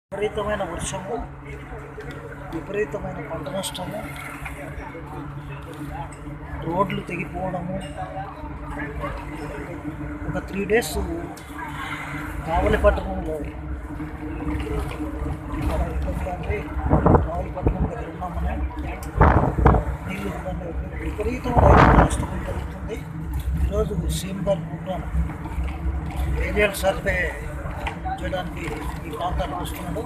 విపరీతమైన వర్షము విపరీతమైన పంట నష్టము రోడ్లు తెగిపోవడము ఒక త్రీ డేస్ కావలి పట్టణంలో చాలా ఇబ్బందిగా ఉంది కావలి పట్టణం దగ్గర ఉన్నామని నీళ్ళు ఇబ్బంది అవుతుంది విపరీతమైన రైతు నష్టం జరుగుతుంది ఈరోజు సీఎం గారి ప్రోగ్రాం ఏరియల్ సర్వే చేయడానికి ఈ ప్రాంతానికి వస్తున్నాడు